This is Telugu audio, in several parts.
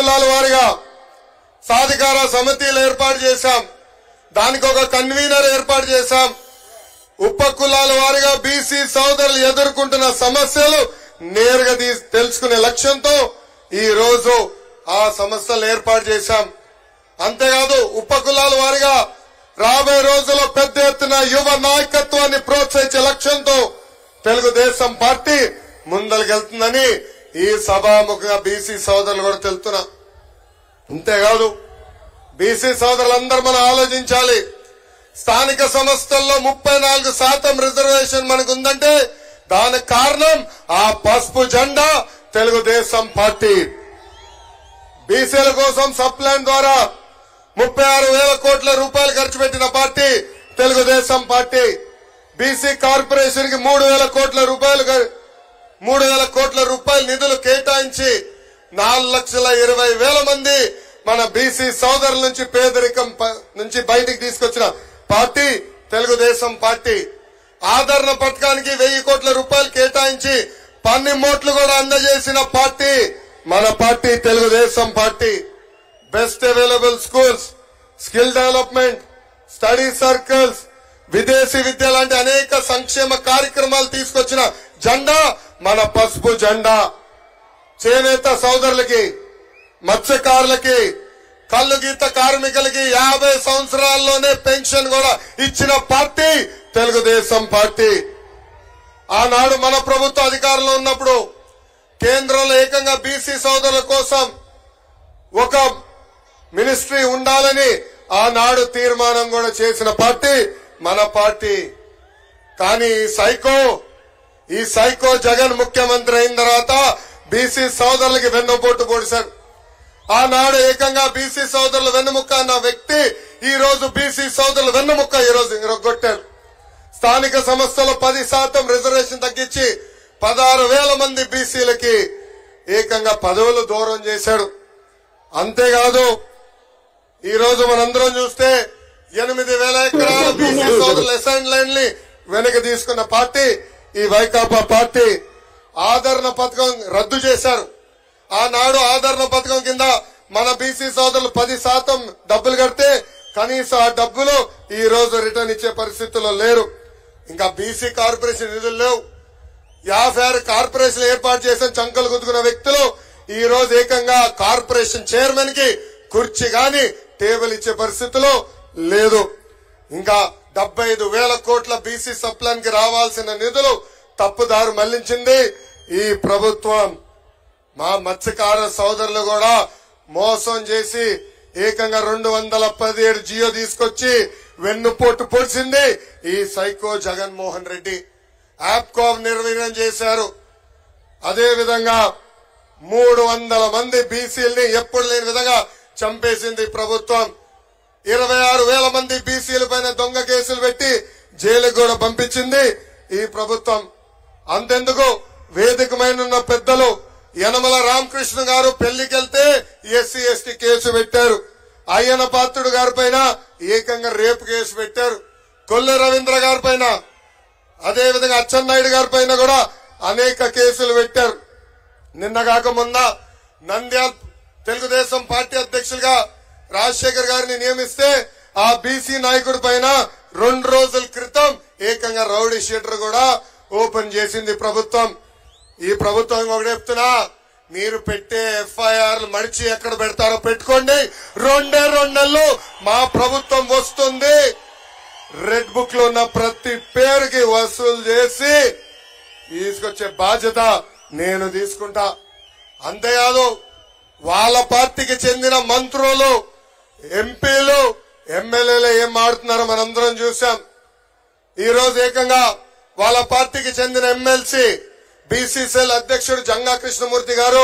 కులాల వారిగా సాధికార సమితిలు ఏర్పాటు చేశాం దానికి ఒక కన్వీనర్ ఏర్పాటు చేశాం ఉప కులాల వారిగా బీసీ సోదరులు ఎదుర్కొంటున్న సమస్యలు నేరుగా తీ- తెలుసుకునే లక్ష్యంతో ఈ రోజు ఆ సమస్యలు ఏర్పాటు చేశాం అంతేకాదు ఉప కులాల వారిగా రాబోయే రోజుల్లో పెద్ద ఎత్తున యువ నాయకత్వాన్ని ప్రోత్సహించే లక్ష్యంతో తెలుగుదేశం పార్టీ ముందరికెళ్తుందని ఈ సభాముఖంగా బీసీ సోదరులు కూడా తెలుతున్నా అంతేకాదు బీసీ సోదరులందరూ మనం ఆలోచించాలి స్థానిక సంస్థల్లో ముప్పై నాలుగు శాతం రిజర్వేషన్ మనకు ఉందంటే దానికి కారణం ఆ పసుపు జెండా తెలుగుదేశం పార్టీ బీసీల కోసం సప్లాన్ ద్వారా ముప్పై ఆరు వేల కోట్ల రూపాయలు ఖర్చు పెట్టిన party Telugu Desam party BC corporation కి మూడు వేల కోట్ల రూపాయలు గ- మూడు వేల కోట్ల రూపాయల నిధులు కేటాయించి నాలుగు లక్షల ఇరవై వేల మంది మన బీసీ సోదరుల నుంచి పేదరికం ప- నుంచి బయటికి తీసుకొచ్చిన పార్టీ తెలుగుదేశం పార్టీ ఆదరణ పథకానికి వెయ్యి కోట్ల రూపాయలు కేటాయించి పన్నిమోట్లు కూడా అందజేసిన పార్టీ మన party Telugu Desam party best available schools skill development study circles విదేశీ విద్య లాంటి అనేక సంక్షేమ కార్యక్రమాలు తీసుకొచ్చిన జెండా మన పసుపు జెండా చేనేత సోదరులకి మత్స్యకారులకి కళ్ళు గీత కార్మికులకి యాభై సంవత్సరాల్లోనే పెన్షన్ కూడా ఇచ్చిన పార్టీ తెలుగుదేశం పార్టీ ఆనాడు మన ప్రభుత్వ అధికారంలో ఉన్నప్పుడు కేంద్రంలో ఏకంగా బీసీ సోదరుల కోసం ఒక మినిస్ట్రీ ఉండాలని ఆనాడు తీర్మానం కూడా చేసిన పార్టీ మన పార్టీ కానీ ఈ సైకో ఈ సైకో జగన్ ముఖ్యమంత్రి అయిన తర్వాత బీసీ సోదరులకి వెన్నుపోటు పొడిశారు ఆనాడు ఏకంగా బీసీ సోదరులు వెన్నుముక్క అన్న వ్యక్తి ఈ రోజు బీసీ సోదరులు వెన్నుముక్క ఈ రోజు ఇరగొట్టారు స్థానిక సంస్థలో పది శాతం రిజర్వేషన్ తగ్గించి పదహారు వేల మంది బీసీలకి ఏకంగా పదవులు దూరం చేశాడు అంతేకాదు ఈ రోజు మనందరం చూస్తే ఎనిమిది వేల ఎకరాల బీసీ సోదరుల అసైన్ లైన్ ని వెనక్కి తీసుకున్న పార్టీ ఈ వైకాపా పార్టీ ఆదరణ పథకం రద్దు చేశారు ఆనాడు ఆదరణ పథకం కింద మన బీసీ సోదరులు పది శాతం డబ్బులు కడితే కనీసం ఆ డబ్బులు ఈ రోజు రిటర్న్ ఇచ్చే పరిస్థితుల్లో లేరు ఇంకా బీసీ కార్పొరేషన్ నిధులు లేవు యాభై ఆరు కార్పొరేషన్ ఏర్పాటు చేసిన చంకలు గుద్దుకున్న వ్యక్తులు ఈ రోజు ఏకంగా కార్పొరేషన్ చైర్మన్ కి కుర్చీ గాని టేబుల్ ఇచ్చే పరిస్థితిలో లేదు ఇంకా డెబ్బై ఐదు వేల కోట్ల బీసీ సప్లాన్ కి రావాల్సిన నిధులు తప్పుదారు మళ్లించింది ఈ ప్రభుత్వం మా మత్స్యకార సోదరులు కూడా మోసం చేసి ఏకంగా రెండు వందల పదిహేడు జియో తీసుకొచ్చి వెన్నుపోటు పొడిచింది ఈ సైకో జగన్మోహన్ రెడ్డి యాప్కామ్ నిర్వీర్యం చేశారు అదే విధంగా మూడు వందల మంది బీసీలని ఎప్పుడు లేని విధంగా చంపేసింది ప్రభుత్వం ఇరవై ఆరు వేల మంది బీసీల పైన దొంగ కేసులు పెట్టి జైలుకు కూడా పంపించింది ఈ ప్రభుత్వం అంతెందుకు వేదికమైన ఉన్న పెద్దలు యనమల రామకృష్ణ గారు పెళ్లికెళ్తే ఎస్సీ ఎస్టీ కేసు పెట్టారు అయ్యన పాత్రుడు గారి పైన ఏకంగా రేపు కేసు పెట్టారు కొల్లు రవీంద్ర గారి పైన అదే విధంగా అచ్చెన్నాయుడు గారి పైన కూడా అనేక కేసులు పెట్టారు నిన్న కాక మొన్న నంద్యాల్ తెలుగుదేశం పార్టీ అధ్యక్షులుగా రాజశేఖర్ గారిని నియమిస్తే ఆ బీసీ నాయకుడి పైన రెండు రోజుల క్రితం ఏకంగా రౌడీ షీటర్ కూడా ఓపెన్ చేసింది ప్రభుత్వం ఈ ప్రభుత్వం ఒకటి చెప్తున్నా మీరు పెట్టే ఎఫ్ఐఆర్ మడిచి ఎక్కడ పెడతారో పెట్టుకోండి రెండే రెండు నెలలు మా ప్రభుత్వం వస్తుంది రెడ్ బుక్ లో ఉన్న ప్రతి పేరుకి వసూలు చేసి తీసుకొచ్చే బాధ్యత నేను తీసుకుంటా అంతేకాదు వాళ్ళ పార్టీకి చెందిన మంత్రులు ఎంపీలు ఎమ్మెల్యేలు ఏం ఆడుతున్నారో మనందరం చూసాం ఈ రోజు ఏకంగా వాళ్ళ పార్టీకి చెందిన ఎమ్మెల్సీ బీసీసీఎల్ అధ్యక్షుడు జంగా కృష్ణమూర్తి గారు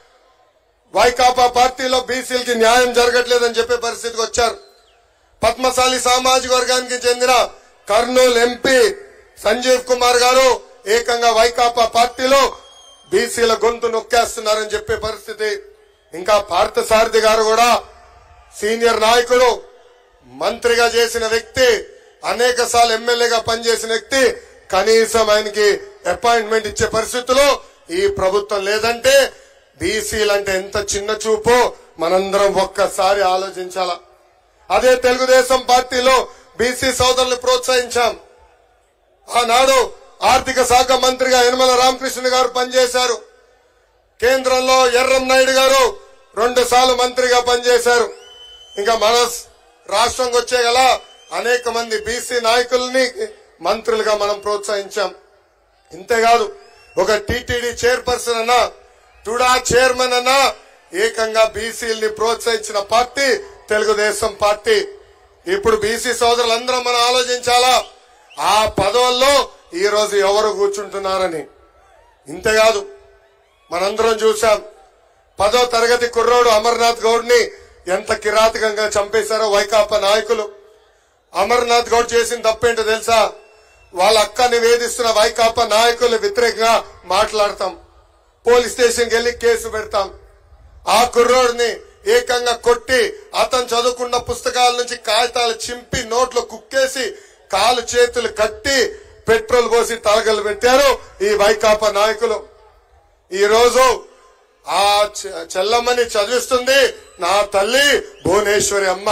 వైకాపా పార్టీలో బీసీలకి న్యాయం జరగట్లేదని చెప్పే పరిస్థితికి వచ్చారు పద్మశాలి సామాజిక వర్గానికి చెందిన కర్నూలు ఎంపీ సంజీవ్ కుమార్ గారు ఏకంగా వైకాపా పార్టీలో బీసీల గొంతు నొక్కేస్తున్నారని చెప్పే పరిస్థితి ఇంకా పార్థసారథి గారు కూడా సీనియర్ నాయకుడు మంత్రిగా చేసిన వ్యక్తి అనేక సార్లు ఎమ్మెల్యేగా పనిచేసిన వ్యక్తి కనీసం ఆయనకి అపాయింట్మెంట్ ఇచ్చే పరిస్థితిలో ఈ ప్రభుత్వం లేదంటే బీసీలంటే ఎంత చిన్న చూపో మనందరం ఒక్కసారి ఆలోచించాల అదే తెలుగుదేశం పార్టీలో బీసీ సోదరుల్ని ప్రోత్సహించాం ఆనాడు ఆర్థిక శాఖ మంత్రిగా యనమల రామకృష్ణ గారు పనిచేశారు కేంద్రంలో ఎర్రం నాయుడు గారు రెండు సార్లు మంత్రిగా పనిచేశారు ఇంకా మన రాష్ట్రంకి వచ్చే గల అనేక మంది బీసీ నాయకుల్ని మంత్రులుగా మనం ప్రోత్సహించాం ఇంతేకాదు ఒక టీటీడీ చైర్పర్సన్ అన్నా టుడా చైర్మన్ అన్నా ఏకంగా బీసీల్ని ప్రోత్సహించిన పార్టీ తెలుగుదేశం పార్టీ ఇప్పుడు బీసీ సోదరులందరం మనం ఆలోచించాలా ఆ పదవుల్లో ఈ రోజు ఎవరు కూర్చుంటున్నారని ఇంతేకాదు మనందరం చూశాం పదో తరగతి కుర్రోడు అమర్నాథ్ గౌడ్ ని ఎంత కిరాతకంగా చంపేశారో వైకాపా నాయకులు అమర్నాథ్ గౌడ్ చేసిన తప్పేంటో తెలుసా వాళ్ళ అక్కని వేధిస్తున్న వైకాపా నాయకులు వ్యతిరేకంగా మాట్లాడతాం పోలీస్ స్టేషన్కి వెళ్లి కేసు పెడతాం ఆ కుర్రోడిని ఏకంగా కొట్టి అతను చదువుకున్న పుస్తకాల నుంచి కాగితాలు చింపి నోట్లో కుక్కేసి కాలు చేతులు కట్టి పెట్రోల్ పోసి తలగలు పెట్టారు ఈ వైకాపా నాయకులు ఈ రోజు ఆ చె- చెల్లమ్మని చదివిస్తుంది నా తల్లి భువనేశ్వరి అమ్మ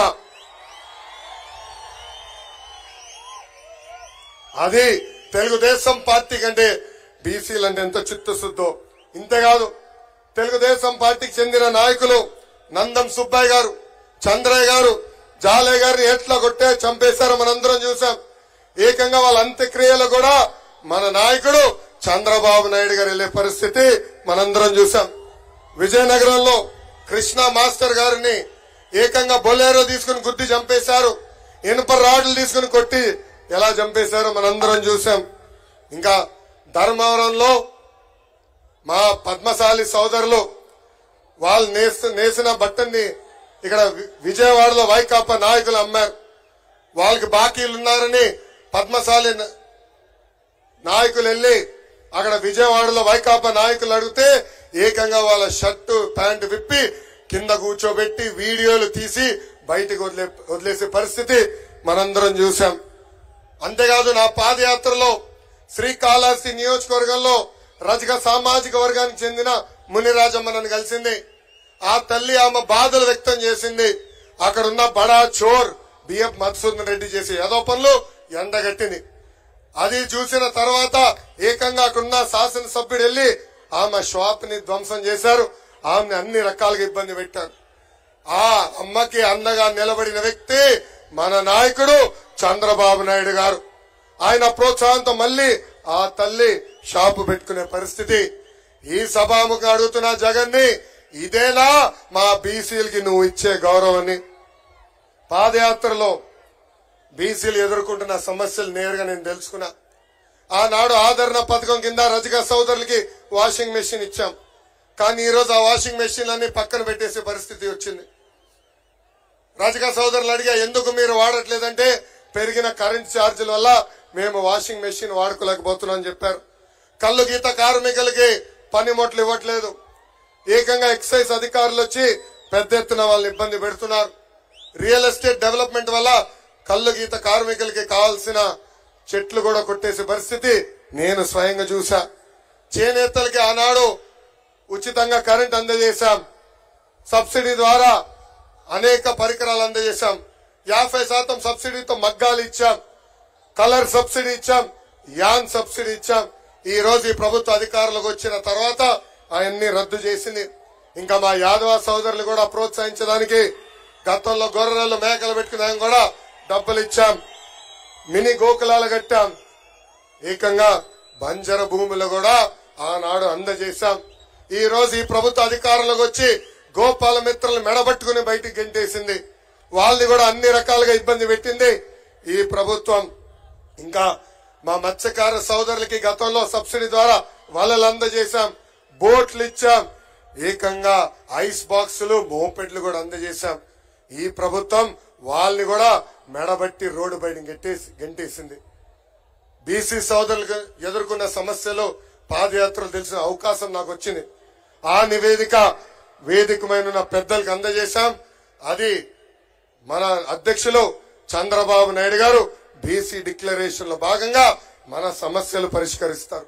అది తెలుగుదేశం పార్టీ కంటే బీసీలు అంటే ఎంత చిత్తశుద్ధో ఇంతేకాదు తెలుగుదేశం పార్టీకి చెందిన నాయకులు నందం సుబ్బయ్య గారు చంద్రయ్య గారు జాలయ్య గారిని ఎట్లా కొట్టే చంపేశారో మనందరం చూసాం ఏకంగా వాళ్ళ అంత్యక్రియలు కూడా మన నాయకుడు చంద్రబాబు నాయుడు గారు వెళ్లే పరిస్థితి మనందరం చూసాం విజయనగరంలో కృష్ణ మాస్టర్ గారిని ఏకంగా బొలేరో తీసుకుని గుద్ది చంపేశారు ఇనుప రాడ్లు తీసుకుని కొట్టి ఎలా చంపేశారో మనందరం చూసాం ఇంకా ధర్మవరంలో మా పద్మశాలి సోదరులు వాళ్ళు నేస్తు నేసిన బట్టని ఇక్కడ వి- విజయవాడలో వైకాపా నాయకులు అమ్మారు వాళ్ళకి బాకీలు ఉన్నారని పద్మశాలి న- నాయకులు వెళ్ళి అక్కడ విజయవాడలో వైకాపా నాయకులు అడిగితే ఏకంగా వాళ్ళ షర్టు ప్యాంటు విప్పి కింద కూర్చోబెట్టి వీడియోలు తీసి బయటికి వదిలే వదిలేసే పరిస్థితి మనందరం చూసాం అంతేకాదు నా పాదయాత్రలో శ్రీకాళహస్తి నియోజకవర్గంలో రజక సామాజిక వర్గానికి చెందిన మునిరాజమ్మ నన్ను కలిసింది ఆ తల్లి ఆమె బాధలు వ్యక్తం చేసింది అక్కడున్న బడా చోర్ బిఎఫ్ మధుసూదన్ రెడ్డి చేసే ఏదో పనులు ఎండగట్టింది అది చూసిన తర్వాత ఏకంగా అక్కడున్న శాసనసభ్యుడు వెళ్లి ఆమె షాప్ ని ధ్వంసం చేశారు ఆమెని అన్ని రకాలుగా ఇబ్బంది పెట్టారు ఆ అమ్మకి అండగా నిలబడిన వ్యక్తి మన నాయకుడు చంద్రబాబు నాయుడు గారు ఆయన ప్రోత్సాహంతో మళ్ళీ ఆ తల్లి షాపు పెట్టుకునే పరిస్థితి ఈ సభాముఖ అడుగుతున్న జగన్ ని ఇదేనా మా బీసీలకి నువ్వు ఇచ్చే గౌరవాన్ని పాదయాత్రలో బీసీలు ఎదుర్కొంటున్న సమస్యలు నేరుగా నేను తెలుసుకున్నా ఆనాడు ఆదరణ పథకం కింద రజక సోదరులకి వాషింగ్ మెషిన్ ఇచ్చాం కానీ ఈ రోజు ఆ వాషింగ్ మెషిన్ అన్ని పక్కన పెట్టేసే పరిస్థితి వచ్చింది రజక సోదరులు అడిగా ఎందుకు మీరు వాడట్లేదంటే పెరిగిన కరెంట్ ఛార్జీల వల్ల మేము వాషింగ్ మెషిన్ వాడుకోలేకపోతున్నాం అని చెప్పారు కళ్ళు గీత కార్మికులకి పనిముట్లు ఇవ్వట్లేదు ఏకంగా ఎక్సైజ్ అధికారులు వచ్చి పెద్ద ఎత్తున వాళ్ళని ఇబ్బంది పెడుతున్నారు రియల్ ఎస్టేట్ డెవలప్మెంట్ వల్ల కళ్ళు గీత కార్మికులకి కావాల్సిన చెట్లు కూడా కొట్టేసే పరిస్థితి నేను స్వయంగా చూసా చేనేతలకి ఆనాడు ఉచితంగా కరెంట్ అందజేశాం సబ్సిడీ ద్వారా అనేక పరికరాలు అందజేశాం యాభై శాతం సబ్సిడీతో మగ్గాలు ఇచ్చాం కలర్ సబ్సిడీ ఇచ్చాం యాన్ సబ్సిడీ ఇచ్చాం ఈ రోజు ఈ ప్రభుత్వ అధికారులకు వచ్చిన తర్వాత అవన్నీ రద్దు చేసింది ఇంకా మా యాదవ సోదరులు కూడా ప్రోత్సహించడానికి గతంలో గొర్రెలు మేకలు పెట్టుకున్నాం కూడా డబ్బులు ఇచ్చాం మినీ గోకులాలు కట్టాం ఏకంగా బంజర భూములు కూడా ఆనాడు అందజేశాం ఈ రోజు ఈ ప్రభుత్వ అధికారంలోకి వచ్చి గోపాల మిత్రులు మెడబట్టుకుని బయటికి గెంటేసింది వాళ్ళని కూడా అన్ని రకాలుగా ఇబ్బంది పెట్టింది ఈ ప్రభుత్వం ఇంకా మా మత్స్యకార సోదరులకి గతంలో సబ్సిడీ ద్వారా వలలు అందజేశాం బోట్లు ఇచ్చాం ఏకంగా ఐస్ బాక్సులు మోపెడ్లు కూడా అందజేశాం ఈ ప్రభుత్వం వాళ్ళని కూడా మెడబట్టి రోడ్డు బయట గెట్టేసి గెంటేసింది బీసీ సోదరులకు ఎదుర్కొన్న సమస్యలు పాదయాత్రలు తెలిసిన అవకాశం నాకు వచ్చింది ఆ నివేదిక వేదికమైన పెద్దలకు అందజేశాం అది మన అధ్యక్షులు చంద్రబాబు నాయుడు గారు బీసీ డిక్లరేషన్ లో భాగంగా మన సమస్యలు పరిష్కరిస్తారు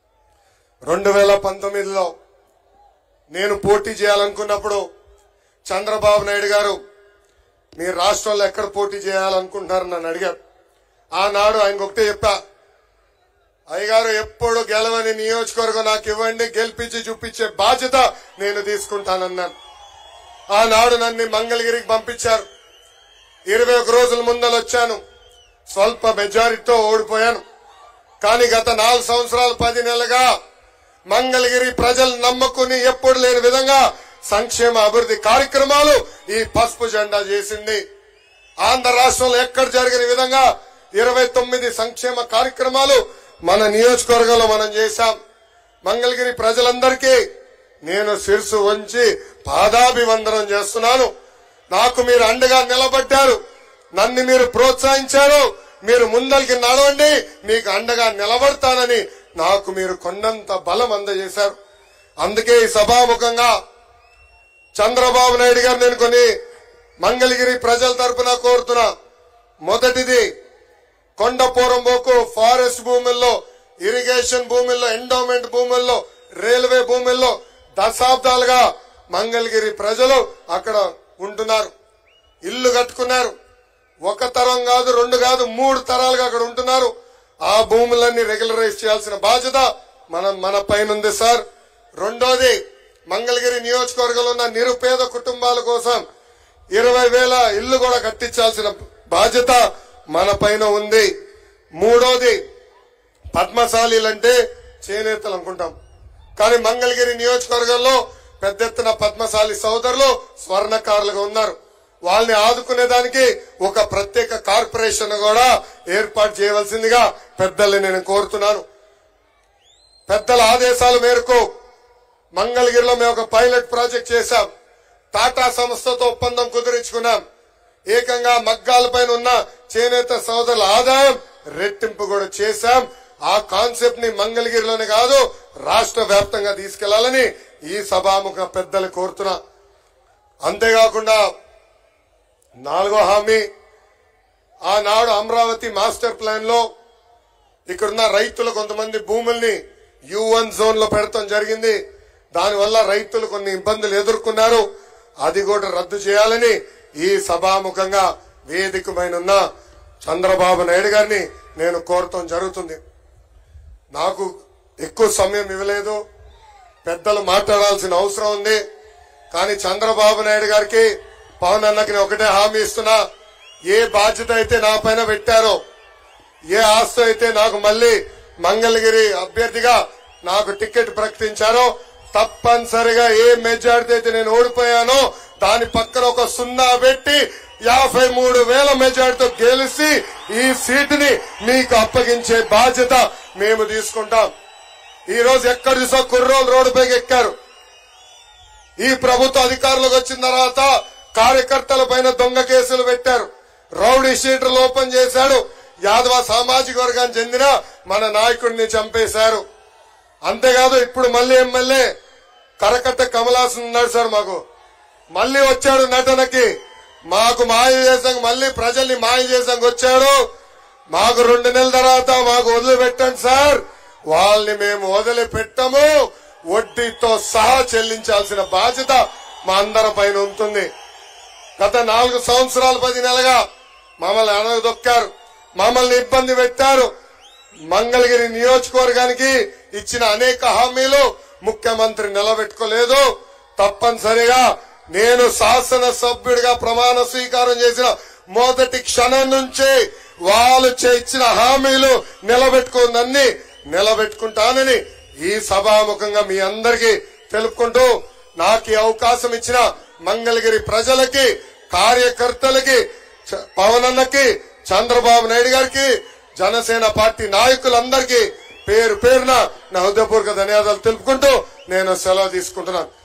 రెండు వేల పంతొమ్మిదిలో నేను పోటీ చేయాలనుకున్నప్పుడు చంద్రబాబు నాయుడు గారు మీరు రాష్ట్రంలో ఎక్కడ పోటీ చేయాలనుకుంటున్నారు నన్ను అడిగారు ఆనాడు ఆయనకు ఒకటే చెప్పా అయ్యగారు ఎప్పుడు గెలవని నియోజకవర్గం నాకు ఇవ్వండి గెలిపించి చూపించే బాధ్యత నేను తీసుకుంటానన్నాను ఆనాడు నన్ను మంగళగిరికి పంపించారు ఇరవై ఒక రోజుల ముందలు వచ్చాను స్వల్ప మెజారిటీతో ఓడిపోయాను కానీ గత నాలుగు సంవత్సరాలు పది నెలలుగా మంగళగిరి ప్రజలు నమ్ముకుని ఎప్పుడు లేని విధంగా సంక్షేమ అభివృద్ధి కార్యక్రమాలు ఈ పసుపు జెండా చేసింది ఆంధ్ర రాష్ట్రంలో ఎక్కడ జరిగిన విధంగా ఇరవై తొమ్మిది సంక్షేమ కార్యక్రమాలు మన నియోజకవర్గంలో మనం చేశాం మంగళగిరి ప్రజలందరికీ నేను శిరసు వంచి పాదాభివందనం చేస్తున్నాను నాకు మీరు అండగా నిలబడ్డారు నన్ను మీరు ప్రోత్సహించారు మీరు ముందరికి నడవండి మీకు అండగా నిలబడతానని నాకు మీరు కొండంత బలం అందజేశారు అందుకే ఈ సభాముఖంగా చంద్రబాబు నాయుడు గారు నేను కొన్ని మంగళగిరి ప్రజల తరపున కోరుతున్నా మొదటిది కొండపోరం బోకు ఫారెస్ట్ భూముల్లో ఇరిగేషన్ భూముల్లో ఎండోమెంట్ భూముల్లో రైల్వే భూముల్లో దశాబ్దాలుగా మంగళగిరి ప్రజలు అక్కడ ఉంటున్నారు ఇల్లు కట్టుకున్నారు ఒక తరం కాదు రెండు కాదు మూడు తరాలుగా అక్కడ ఉంటున్నారు ఆ భూములన్నీ రెగ్యులరైజ్ చేయాల్సిన బాధ్యత మనం మన పైన ఉంది సార్ రెండోది మంగళగిరి నియోజకవర్గంలో ఉన్న నిరుపేద కుటుంబాల కోసం ఇరవై వేల ఇల్లు కూడా కట్టించాల్సిన బాధ్యత మన పైన ఉంది మూడోది పద్మశాలీలంటే చేనేతలు అనుకుంటాం కానీ మంగళగిరి నియోజకవర్గంలో పెద్ద ఎత్తున పద్మశాలి సోదరులు స్వర్ణకారులుగా ఉన్నారు వాళ్ళని ఆదుకునేదానికి ఒక ప్రత్యేక కార్పొరేషన్ కూడా ఏర్పాటు చేయవలసిందిగా పెద్దల్ని నేను కోరుతున్నాను పెద్దల ఆదేశాల మేరకు మంగళగిరిలో మేము ఒక పైలట్ ప్రాజెక్ట్ చేశాం టాటా సంస్థతో ఒప్పందం కుదిరించుకున్నాం ఏకంగా మగ్గాల పైన ఉన్న చేనేత సోదరుల ఆదాయం రెట్టింపు కూడా చేశాం ఆ కాన్సెప్ట్ ని మంగళగిరిలోనే కాదు రాష్ట్ర వ్యాప్తంగా తీసుకెళ్లాలని ఈ సభాముఖ పెద్దలు కోరుతున్నా అంతేకాకుండా నాలుగో హామీ ఆనాడు అమరావతి మాస్టర్ ప్లాన్ లో ఇక్కడున్న రైతులు కొంతమంది భూముల్ని యూ వన్ జోన్ లో పెడతాం జరిగింది దానివల్ల రైతులు కొన్ని ఇబ్బందులు ఎదుర్కొన్నారు అది కూడా రద్దు చేయాలని ఈ సభాముఖంగా వేదికమైన ఉన్న చంద్రబాబు నాయుడు గారిని నేను కోరటం జరుగుతుంది నాకు ఎక్కువ సమయం ఇవ్వలేదు పెద్దలు మాట్లాడాల్సిన అవసరం ఉంది కానీ చంద్రబాబు నాయుడు గారికి పవన్ అన్నకి నేను ఒకటే హామీ ఇస్తున్నా ఏ బాధ్యత అయితే నా పైన పెట్టారో ఏ ఆస్తి అయితే నాకు మళ్ళీ మంగళగిరి అభ్యర్థిగా నాకు టికెట్ ప్రకటించారో తప్పనిసరిగా ఏ మెజార్టీ అయితే నేను ఓడిపోయానో దాని పక్కన ఒక సున్నా పెట్టి యాభై మూడు వేల మెజార్టీతో గెలిచి ఈ సీటుని మీకు అప్పగించే బాధ్యత మేము తీసుకుంటాం ఈ రోజు ఎక్కడ చూసా కుర్రోలు రోడ్డుపైకి ఎక్కారు ఈ ప్రభుత్వ అధికారులకు వచ్చిన తర్వాత కార్యకర్తల పైన దొంగ కేసులు పెట్టారు రౌడీ షీటర్లు ఓపెన్ చేశాడు యాదవ సామాజిక వర్గానికి చెందిన మన నాయకుడిని చంపేశారు అంతేకాదు ఇప్పుడు మళ్ళీ ఎమ్మెల్యే కరకట్ట కమలాసన్ ఉన్నాడు సార్ మాకు మళ్ళీ వచ్చాడు నటనకి మాకు మాయ చేసాం మళ్ళీ ప్రజల్ని మాయ చేసాం వచ్చాడు మాకు రెండు నెలల తర్వాత మాకు వదిలిపెట్టండి సార్ వాళ్ళని మేము వదిలిపెట్టము వడ్డీతో సహా చెల్లించాల్సిన బాధ్యత మా అందరి పైన ఉంటుంది గత నాలుగు సంవత్సరాలు పది నెలగా మమ్మల్ని అనగదొక్కారు మమ్మల్ని ఇబ్బంది పెట్టారు మంగళగిరి నియోజకవర్గానికి ఇచ్చిన అనేక హామీలు ముఖ్యమంత్రి నిలబెట్టుకోలేదు తప్పనిసరిగా నేను శాసన సభ్యుడిగా ప్రమాణ స్వీకారం చేసిన మొదటి క్షణం నుంచే వాళ్ళు చే- ఇచ్చిన హామీలు నిలబెట్టుకుందన్ని నిలబెట్టుకుంటానని ఈ సభాముఖంగా మీ అందరికీ తెలుపుకుంటూ నాకు ఈ అవకాశం ఇచ్చిన మంగళగిరి ప్రజలకి కార్యకర్తలకి చ- పవన్ అన్నకి చంద్రబాబు నాయుడు గారికి జనసేన పార్టీ నాయకులందరికీ పేరు పేరున నా హృదయపూర్వక ధన్యవాదాలు తెలుపుకుంటూ నేను సెలవు తీసుకుంటున్నాను